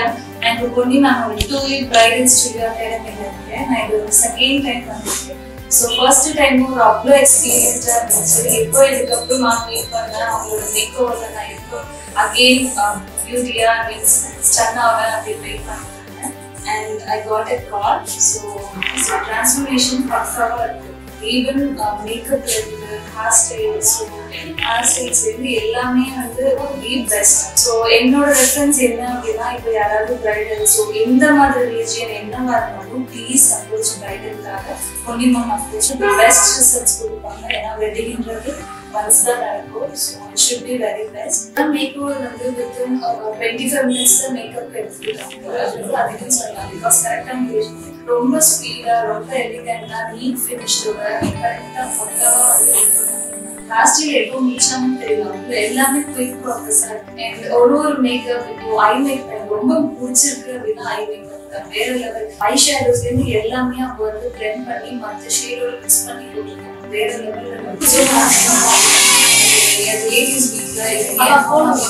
and Ponni நான் ஒரு two year bridal studio அகாடமியில் இருக்கேன் நான் இது ஒரு செகண்ட் டைம் வந்திருக்கேன் ஸோ ஃபர்ஸ்ட் டைம் ஒரு அவ்வளோ எக்ஸ்பீரியன்ஸாக இருந்துச்சு எப்போ இதுக்கப்புறம் நான் மீட் பண்ணேன் அவங்களோட மேக் ஓவரில் நான் எப்போ அகெயின் பியூட்டியாக மீன்ஸ் ஸ்டன் ஆவேன் அப்படின்னு வெயிட் பண்ணேன் and I got a call so so transformation பக்காவாக இருக்கு ஈவன் மேக்கப்ல இருந்து ஹேர் ஸ்டைல்ஸ் ஹேர் ஸ்டைல்ஸ் இருந்து எல்லாமே வந்து தி பெஸ்ட் ஸோ என்னோட ரெஃபரன்ஸ் என்ன அப்படின்னா இப்போ யாராவது பிரைடல் ஸோ எந்த மாதிரி ரிலீஜியன் என்னவா இருந்தாலும் ப்ளீஸ் அப்ரோச் பிரைடலுக்காக பொன்னிமம் அப்ரோச் பெஸ்ட் ரிசல்ட்ஸ் கொடுப்பாங்க ஏன்னா வெட்டிங்ன்றது ஒன்ஸ் தான் நடக்கும் so it should be very best makeover வந்து வித்தின் டுவெண்ட்டி ஃபைவ் மினிட்ஸ் தான் மேக்கப் எடுத்துக்கிட்டாங்க அது வந்து அதிகம் சொல்லலாம் பிகாஸ் கரெக்டாக ரொம்ப ஸ்பீடாக ரொம்ப எலிகண்டாக நீட் ஃபினிஷ்டோட கரெக்டாக பக்காவாக வந்து லாஸ்டில் எப்போ மிச்சம்னு தெரியல அவங்க எல்லாமே குயிக் ப்ராசஸாக இருக்கு அண்ட் ஒரு ஒரு மேக்கப் இப்போ ஐ மேக்கப் ரொம்ப பிடிச்சிருக்கு அப்படின்னா ஐ மேக்கப் தான் வேற லெவல் ஐ ஷேடோஸ்லேருந்து எல்லாமே அவங்க வந்து பிளெண்ட் பண்ணி மற்ற ஷேடோட மிக்ஸ் பண்ணி கொடுத்துருக்காங்க வேற லெவலில் லேடிஸ் வீட்டில்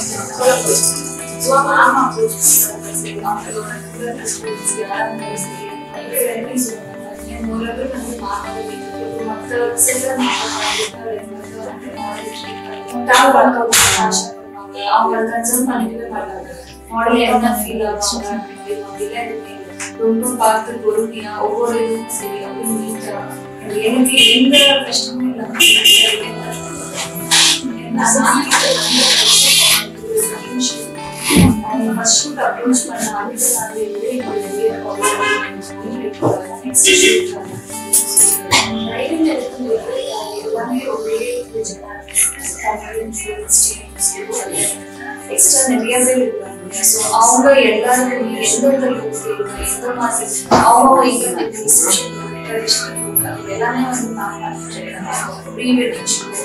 ஸோ மாமா அப்ரோச் பண்ணுறாங்க அவங்களோட ஸ்கூல்ஸ் யாராவது சரி எல்லாருமே சொல்லுவாங்க என் ஓரளவு வந்து மாமாவை வீட்டுக்கு மற்ற சிலர் அவங்கள கன்சர்ன் பண்ணிக்கவே மாட்டாங்க மாடல் என்ன ஃபீல் ஆகும் அப்படிலாம் எதுவுமே இல்லை ரொம்ப பார்த்து பொறுமையா ஒவ்வொரு இதுவும் சரி அப்படின்னு நீட்டா எனக்கு எந்த கஷ்டமும் இல்லாம ஃபர்ஸ்ட் ஷூட் அப்ரோச் பண்ண அடுத்த நாள் வந்து எங்களுக்கு ரைடிங் எடுக்கும்போது எல்லாமே ஒரே எக்ஸ்ட்ரா நிறைய பேர் இருக்காங்க ஸோ அவங்க எல்லாருக்குமே எந்தெந்த லுக் வேணும் எந்த மாதிரி அவங்க இங்கே ரிசப்ஷன் ட்ரெடிஷ்னல் லுக் அது எல்லாமே வந்து நான் pre wedding shoot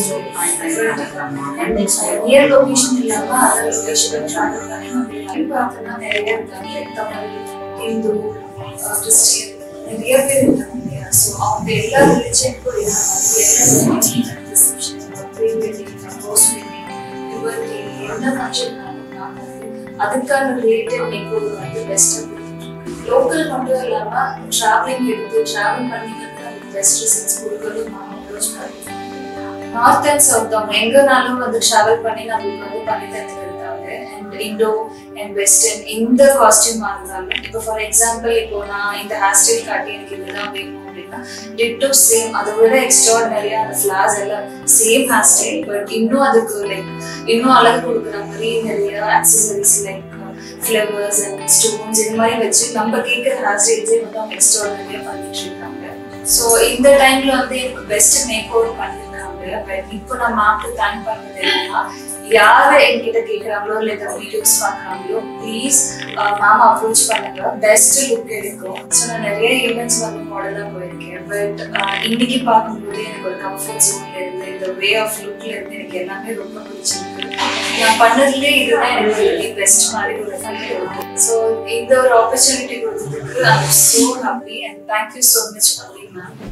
near location இல்லாம அதர் லொகேஷன் ட்ராவல் பண்ணி பார்த்தோம்னா நிறைய இருக்காங்க தமிழ் இந்து கிறிஸ்டியன் நிறைய பேர் இருக்காங்க இல்லையா ஸோ அவங்க எல்லா ரிலிஜனுக்கும் இருக்காங்க reception pre wedding post wedding liberty எந்த ஃபங்க்ஷன் அதுக்கான ரிலேட்டட் மேக் ஓவர் வந்து பெஸ்ட்டாக லோக்கல் மட்டும் இல்லாம டிராவலிங் எடுத்து டிராவல் பண்ணி வந்து நமக்கு பெஸ்ட் ரிசல்ட்ஸ் கொடுக்கறது நான் அப்ரோச் பண்ணுறேன் நார்த் அண்ட் சவுத் அவங்க எங்கனாலும் வந்து டிராவல் பண்ணி நம்மளுக்கு வந்து பண்ணி தந்துட்டு இருக்காங்க அண்ட் இண்டோ அண்ட் வெஸ்டர்ன் எந்த காஸ்டியூமா இருந்தாலும் இப்போ ஃபார் எக்ஸாம்பிள் இப்போ நான் இந்த ஹேர் ஸ்டைல் காட்டி எனக்கு இதுதான் வேணும் அப்படின்னா டிட்டோ சேம் அதை விட எக்ஸ்ட்ராடனரியா அந்த ஃபிளாஸ் எல்லாம் சேம் ஹேர் ஸ்டைல் பட் இன்னும் அதுக்கு லைக் இன்னும் அழகு கொடுக்குற மாதிரி நிறைய accessories like flowers and stones இது மாதிரி வச்சு நம்ம கேட்குற ஹேர் ஸ்டைல்ஸே வந்து அவங்க எக்ஸ்ட்ராடனரியாக பண்ணிட்டு இருக்காங்க ஸோ இந்த டைம்ல வந்து எனக்கு பெஸ்ட் மேக் ஓவர் பண்ணியிருக்காங்க பட் இப்போ நான் மேம்க்கு தேங்க் பண்ணது என்னன்னா யாரு என்கிட்ட கேட்குறாங்களோ இல்லை இந்த வீடியோஸ் பார்க்குறாங்களோ ப்ளீஸ் மேம் அப்ரோச் பண்ணுங்க பெஸ்ட் லுக் எடுக்கும் ஸோ நான் நிறைய ஈவெண்ட்ஸ் வந்து மாடலாக போயிருக்கேன் பட் இன்னைக்கு பார்க்கும்போது எனக்கு ஒரு கம்ஃபர்ட் ஜோன்ல இருந்து இந்த வே ஆஃப் லுக்ல இருந்து எனக்கு எல்லாமே ரொம்ப பிடிச்சிருக்கு நான் பண்ணதுலேயே இதுதான் எனக்கு பெஸ்ட் மாதிரி ஒரு ஃபீல் இருக்கு ஸோ இந்த ஒரு ஆப்பர்ச்சுனிட்டி கொடுத்ததுக்கு I am so happy and thank you so much for ma'am